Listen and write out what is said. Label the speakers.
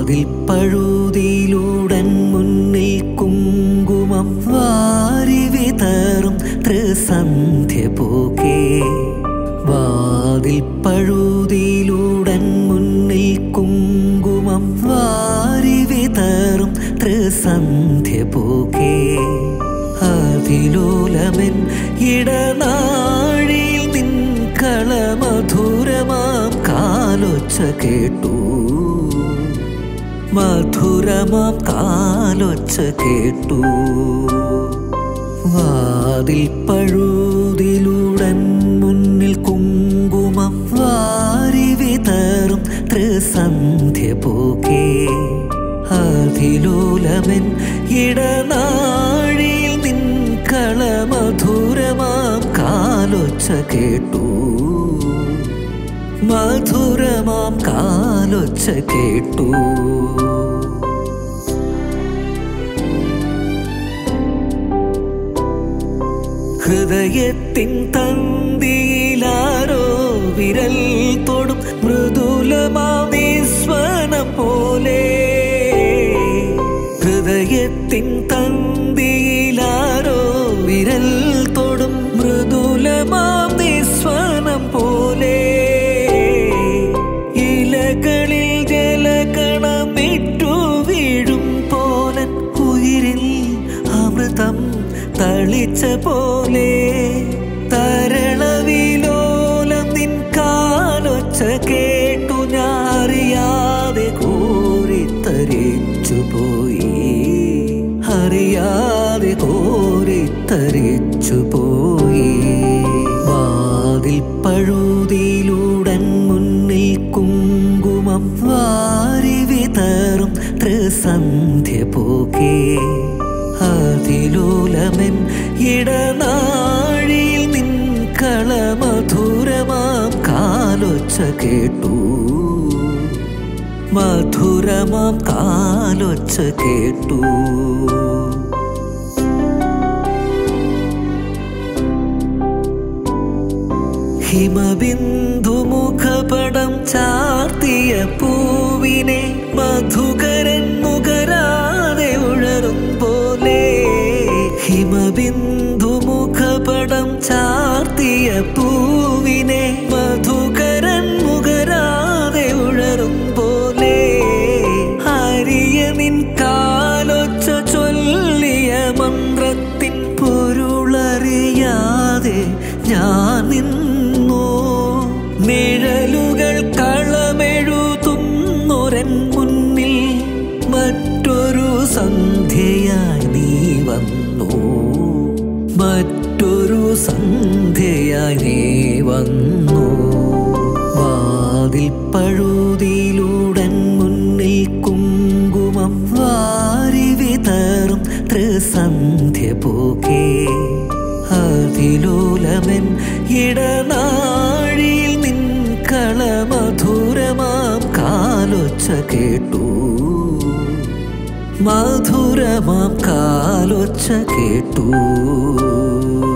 Speaker 1: വാതിൽ പഴുതിയിലൂടൻ മുന്നിൽ കുങ്കുമം വാരി വിതറും ത്രിസന്ധ്യ പോകേ വാതിൽ പഴുതിയിലൂടൻ മുന്നിൽ കുങ്കുമം വാരി വിതറും ത്രിസന്ധ്യ പോകേ അതിലോലമൻ ഇടനാഴിയിൽ നിൻ കളമധുരമാം കാലൊച്ച കേട്ടു മധുരമാം കാലൊച്ച കേട്ടു വാതിൽ പഴുതിലൂടൻ മുന്നിൽ കുങ്കുമം വാരി വിതറും ത്രിസന്ധ്യ പോകേ അതിലോലമൻ ഇടനാഴിയിൽ നിൻ കളമധുരമാം കാലൊച്ച കേട്ടു മധുരമാം കാലൊച്ച കേട്ടു ഹൃദയത്തിൻ തന്തിയിലാരോ വിരൽ തൊടും മൃദുലമാസ്വനം പോലെ ഹൃദയത്തിൻ തന്തിയിലാരോ വിരൽ തൊടും മൃദുലമാം നിസ്വനം പോലെ ഇലകളിൽ ജലകണമിട്ടു വീഴും പോലൻ ഉയിരിൽ അമൃതം തളിച്ച പോലെ തരളവിലോലം നിൻ കാലൊച്ച കേട്ടു ഞാൻ അറിയാതെ കോരിത്തരിച്ചു പോയി അറിയാതെ കോരിത്തരിച്ചു പോയി വാതിൽ പഴുതിയിലൂടൻ മുന്നിൽ കുങ്കുമം വാരി വിതറും ത്രിസന്ധ്യ പോകേ അതിലോലമൻ ഇടനാഴിയിൽ നിൻ കളമധുരമാം കാലൊച്ച കേട്ടു മധുരമാം കാലൊച്ച കേട്ടു ഹിമബിന്ദു മുഖപടം ചാർത്തിയ പൂവിനെ മധുകരൻ മുഖരാതെ ഉഴറും പോലെ ഹിമബിന്ദു മുഖപടം ചാർത്തിയ പൂവിനെ മധുകരൻ മുഖരാതെ ഉഴറും പോലെ ഹരിയ നിൻ കാലൊച്ച ചൊല്ലിയ മന്ത്രത്തിൻ പൊരുളറിയാതെ ഞാൻ നിന്നു നിഴലുകൾ കളമെഴുതുന്നൊരൻ മുന്നിൽ മറ്റൊരു സന്ധ്യയായി നീ വന്നു മറ്റൊരു സന്ധ്യയായി നീ വന്നു വാതിൽ പഴുതിയിലൂടൻ മുന്നിൽ കുങ്കുമം വാരി വിതറും ത്രിസന്ധ്യ പോകേ അതിലോലമൻ ഇടനാഴിയിൽ നിൻ കളമധുരമാം കാലൊച്ച കേട്ടു മധുരമാം കാലൊച്ച കേട്ടു